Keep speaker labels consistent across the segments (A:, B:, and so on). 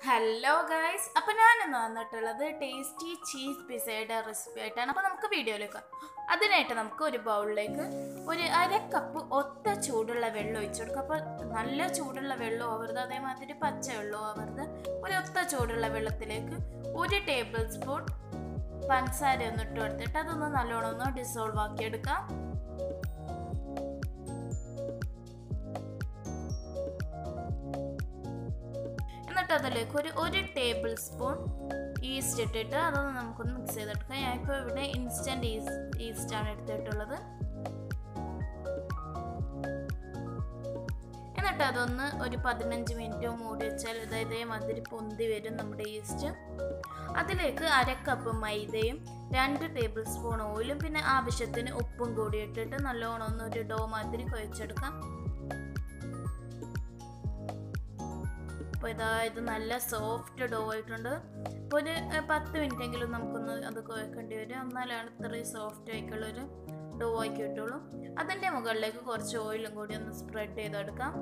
A: hello guys അപ്പം ഞാനിന്ന് വന്നിട്ടുള്ളത് ടേസ്റ്റി ചീസ് പിസയുടെ റെസിപ്പി ആയിട്ടാണ് അപ്പോൾ നമുക്ക് വീഡിയോയിലേക്ക് അതിനായിട്ട് നമുക്ക് ഒരു ബൗളിലേക്ക് ഒരു അര കപ്പ് ഒത്ത ചൂടുള്ള വെള്ളം ഒഴിച്ചു കൊടുക്കുക അപ്പോൾ നല്ല ചൂടുള്ള വെള്ളം ആവരുത് അതേമാതിരി പച്ച വെള്ളം ആവരുത് ഒരു ഒത്ത ചൂടുള്ള വെള്ളത്തിലേക്ക് ഒരു ടേബിൾ സ്പൂൺ പഞ്ചസാര ഒന്ന് ഇട്ട് കൊടുത്തിട്ട് അതൊന്ന് നല്ലോണം ഒന്ന് ഡിസോൾവ് ആക്കി എടുക്കാം എന്നിട്ട് അതിലേക്ക് ഒരു ഒരു ടേബിൾ സ്പൂൺ ഈസ്റ്റ് ഇട്ടിട്ട് അതൊന്ന് നമുക്കൊന്ന് മിക്സ് ചെയ്തെടുക്കാം ഞാനിപ്പോൾ ഇവിടെ ഇൻസ്റ്റൻറ്റ് ഈസ് ഈസ്റ്റ് ആണ് എടുത്തിട്ടുള്ളത് എന്നിട്ട് അതൊന്ന് ഒരു പതിനഞ്ച് മിനിറ്റ് മൂടി വെച്ചാൽ ഇത് ഇതേമാതിരി പൊന്തി വരും നമ്മുടെ ഈസ്റ്റ് അതിലേക്ക് അര കപ്പ് മൈദയും രണ്ട് ടേബിൾ സ്പൂൺ ഓയിലും പിന്നെ ആവശ്യത്തിന് ഉപ്പും കൂടി ഇട്ടിട്ട് നല്ലോണം ഒന്ന് ഒരു ഡോ മാതിരി കുഴച്ചെടുക്കാം അപ്പോൾ ഇതാ ഇത് നല്ല സോഫ്റ്റ് ഡോ ആയിട്ടുണ്ട് അപ്പോൾ ഒരു പത്ത് മിനിറ്റ് എങ്കിലും നമുക്കൊന്ന് അത് കുഴക്കേണ്ടി വരും എന്നാലാണ് ഇത്രയും സോഫ്റ്റ് ആയിട്ടുള്ളൊരു ഡോ ആക്കി കിട്ടുള്ളൂ അതിൻ്റെ മുകളിലേക്ക് കുറച്ച് ഓയിലും കൂടി ഒന്ന് സ്പ്രെഡ് ചെയ്തെടുക്കാം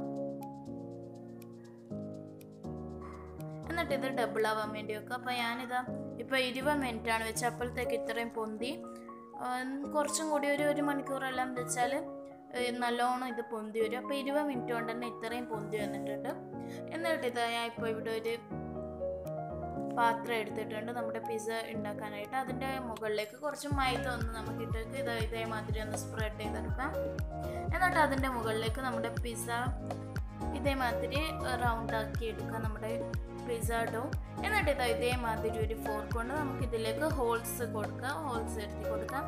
A: എന്നിട്ട് ഇത് ഡബിൾ ആവാൻ വേണ്ടി വെക്കുക അപ്പോൾ ഞാനിതാ ഇപ്പോൾ ഇരുപത് മിനിറ്റ് ആണ് വെച്ചത് അപ്പോഴത്തേക്ക് ഇത്രയും പൊന്തി കുറച്ചും കൂടി ഒരു ഒരു മണിക്കൂറെല്ലാം വെച്ചാൽ നല്ലോണം ഇത് പൊന്തി വരും അപ്പോൾ ഇരുപത് മിനിറ്റ് കൊണ്ട് തന്നെ ഇത്രയും പൊന്തി വന്നിട്ടുണ്ട് എന്നിട്ട് ഇതാ ഞാൻ ഇപ്പോൾ ഇവിടെ ഒരു പാത്രം എടുത്തിട്ടുണ്ട് നമ്മുടെ പിസ്സ ഉണ്ടാക്കാനായിട്ട് അതിൻ്റെ മുകളിലേക്ക് കുറച്ച് മൈദ ഒന്ന് നമുക്ക് ഇട്ടിട്ട് ഇത് ഇതേമാതിരി ഒന്ന് സ്പ്രെഡ് ചെയ്തെടുക്കാം എന്നിട്ട് അതിൻ്റെ മുകളിലേക്ക് നമ്മുടെ പിസ്സ ഇതേമാതിരി റൗണ്ട് ആക്കി എടുക്കാം നമ്മുടെ പിസ്സ ഡോ എന്നിട്ട് ഇതാ ഇതേമാതിരി ഒരു ഫോർക്ക് കൊണ്ട് നമുക്ക് ഇതിലേക്ക് ഹോൾസ് കൊടുക്കാം ഹോൾസ് എടുത്തി കൊടുക്കാം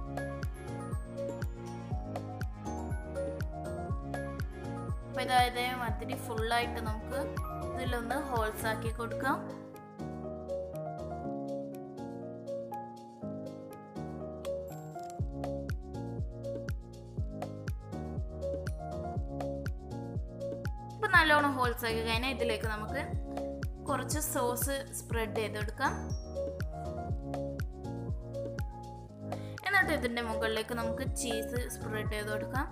A: അപ്പോൾ ഇതാ ഇതേമാതിരി ഫുള്ളായിട്ട് നമുക്ക് ഇതിലൊന്ന് ഹോൾസ് ആക്കി കൊടുക്കാം ഇപ്പം നല്ലോണം ഹോൾസ് ആക്കി കഴിഞ്ഞാൽ ഇതിലേക്ക് നമുക്ക് കുറച്ച് സോസ് സ്പ്രെഡ് ചെയ്തെടുക്കാം എന്നിട്ട് ഇതിൻ്റെ മുകളിലേക്ക് നമുക്ക് ചീസ് സ്പ്രെഡ് ചെയ്ത് കൊടുക്കാം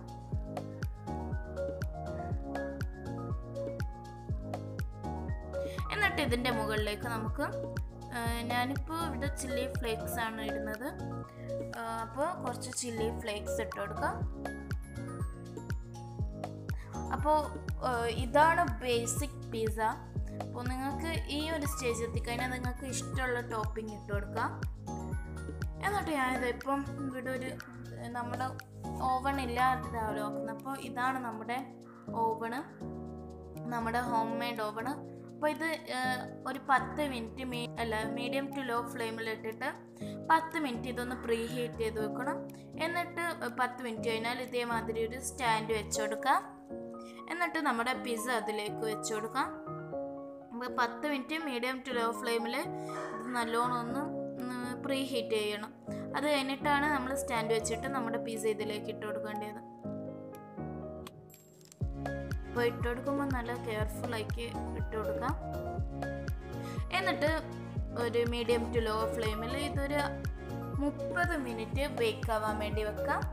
A: എന്നിട്ട് ഇതിൻ്റെ മുകളിലേക്ക് നമുക്ക് ഞാനിപ്പോൾ ഇവിടെ ചില്ലി ഫ്ലേക്സ് ആണ് ഇടുന്നത് അപ്പോൾ കുറച്ച് ചില്ലി ഫ്ലേക്സ് ഇട്ട് കൊടുക്കാം അപ്പോൾ ഇതാണ് ബേസിക് പിസ്സ അപ്പോൾ നിങ്ങൾക്ക് ഈ ഒരു സ്റ്റേജ് എത്തിക്കഴിഞ്ഞാൽ നിങ്ങൾക്ക് ഇഷ്ടമുള്ള ടോപ്പിംഗ് ഇട്ട് കൊടുക്കാം എന്നിട്ട് ഞാനിത് ഇപ്പം ഇവിടെ ഒരു നമ്മുടെ ഓവൺ ഇല്ലാതെ രാവിലെ നോക്കുന്നത് അപ്പോൾ ഇതാണ് നമ്മുടെ ഓവണ് നമ്മുടെ ഹോം മെയ്ഡ് ഓവണ് അപ്പോൾ ഇത് ഒരു പത്ത് മിനിറ്റ് മീ അല്ല മീഡിയം ടു ലോ ഫ്ലെയിമിൽ ഇട്ടിട്ട് പത്ത് മിനിറ്റ് ഇതൊന്ന് പ്രീ ഹീറ്റ് ചെയ്ത് വെക്കണം എന്നിട്ട് പത്ത് മിനിറ്റ് കഴിഞ്ഞാൽ ഇതേമാതിരി ഒരു സ്റ്റാൻഡ് വെച്ച് കൊടുക്കാം എന്നിട്ട് നമ്മുടെ പിസ്സ അതിലേക്ക് വെച്ച് കൊടുക്കാം പത്ത് മിനിറ്റ് മീഡിയം ടു ലോ ഫ്ലെയിമിൽ ഇത് നല്ലോണം ഒന്ന് പ്രീ ഹീറ്റ് ചെയ്യണം അത് കഴിഞ്ഞിട്ടാണ് നമ്മൾ സ്റ്റാൻഡ് വെച്ചിട്ട് നമ്മുടെ പിസ്സ ഇതിലേക്ക് ഇട്ട് കൊടുക്കേണ്ടത് അപ്പോൾ ഇട്ട് കൊടുക്കുമ്പോൾ നല്ല കെയർഫുൾ ആക്കി ഇട്ട് കൊടുക്കാം എന്നിട്ട് ഒരു മീഡിയം ടു ലോ ഫ്ലെയിമിൽ ഇതൊരു മുപ്പത് മിനിറ്റ് ബേക്ക് ആവാൻ വേണ്ടി വെക്കാം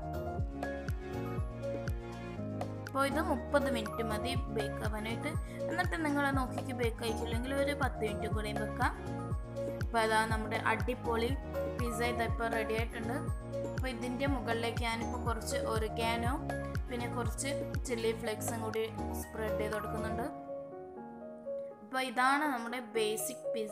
A: അപ്പോൾ ഇത് മുപ്പത് മിനിറ്റ് മതി ബേക്ക് ആവാനായിട്ട് എന്നിട്ട് നിങ്ങൾ നോക്കിക്ക് ബേക്ക് ആയിക്കില്ലെങ്കിൽ ഒരു പത്ത് മിനിറ്റ് കൂടെയും വെക്കാം അപ്പോൾ അതാ നമ്മുടെ അടിപൊളി പിസ്സ ഇതിപ്പോൾ റെഡി ആയിട്ടുണ്ട് അപ്പോൾ ഇതിൻ്റെ മുകളിലേക്ക് ഞാനിപ്പോൾ കുറച്ച് ഒറിഗാനോ പിന്നെ കുറച്ച് ചില്ലി ഫ്ലേക്സും കൂടി സ്പ്രെഡ് ചെയ്ത് കൊടുക്കുന്നുണ്ട് അപ്പോൾ ഇതാണ് നമ്മുടെ ബേസിക് പിസ്സ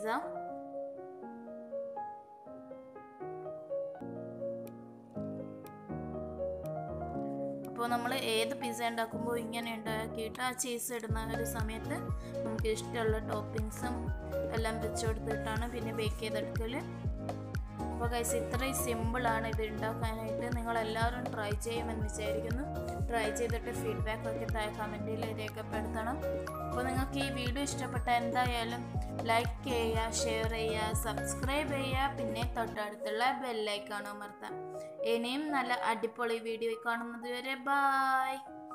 A: അപ്പോൾ നമ്മൾ ഏത് പിസ്സ ഉണ്ടാക്കുമ്പോൾ ഇങ്ങനെ ഉണ്ടാക്കിയിട്ട് ആ ചീസ് ഇടുന്ന ഒരു സമയത്ത് നമുക്ക് ഇഷ്ടമുള്ള ടോപ്പിങ്സും എല്ലാം വെച്ച് കൊടുത്തിട്ടാണ് പിന്നെ ബേക്ക് ചെയ്തെടുക്കൽ അപ്പോൾ കൈസ് ഇത്രയും സിമ്പിളാണ് ഇത് ഉണ്ടാക്കാനായിട്ട് നിങ്ങളെല്ലാവരും ട്രൈ ചെയ്യുമെന്ന് വിചാരിക്കുന്നു ട്രൈ ചെയ്തിട്ട് ഫീഡ്ബാക്ക് ഒക്കെ താഴെ കമൻറ്റിൽ രേഖപ്പെടുത്തണം അപ്പോൾ നിങ്ങൾക്ക് ഈ വീഡിയോ ഇഷ്ടപ്പെട്ട എന്തായാലും ലൈക്ക് ചെയ്യുക ഷെയർ ചെയ്യുക സബ്സ്ക്രൈബ് ചെയ്യുക പിന്നെ തൊട്ടടുത്തുള്ള ബെല്ലൈക്കാണ് അമർത്താം ഇനിയും നല്ല അടിപൊളി വീഡിയോ കാണുന്നത് വരെ ബായ്